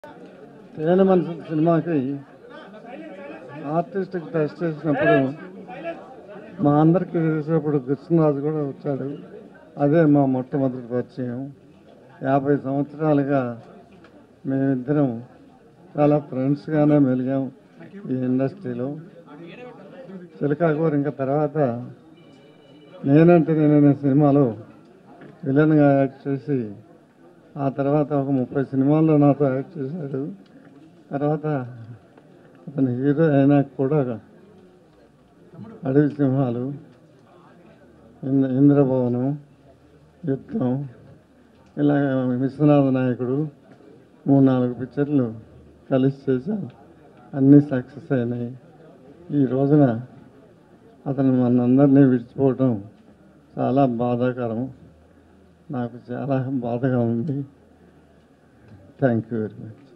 తేనె మనసు సినిమాకి ఆర్టిస్ట్కి టెస్ట్ చేసినప్పుడు మా అందరికి తెలిసినప్పుడు కృష్ణరాజు కూడా వచ్చాడు అదే మా మొట్టమొదటి పరిచయం యాభై సంవత్సరాలుగా మేమిద్దరం చాలా ఫ్రెండ్స్గానే మెలిగాం ఈ ఇండస్ట్రీలో చిలకాకూరు ఇంకా తర్వాత నేనంటే నేననే సినిమాలో విలన్గా యాక్ట్ చేసి ఆ తర్వాత ఒక ముప్పై సినిమాల్లో నాతో యాక్ట్ చేశాడు తర్వాత అతను హీరో అయినా కూడా అడవి సింహాలు ఇంద్ర ఇంద్రభవనం యుద్ధం ఇలాగ విశ్వనాథ నాయకుడు మూడు నాలుగు పిక్చర్లు కలిసి చేశాను అన్నీ సక్సెస్ అయినాయి ఈ రోజున అతను మనందరినీ విడిచిపోవటం చాలా బాధాకరం నాకు చాలా బాధగా ఉంది థ్యాంక్ యూ వెరీ మచ్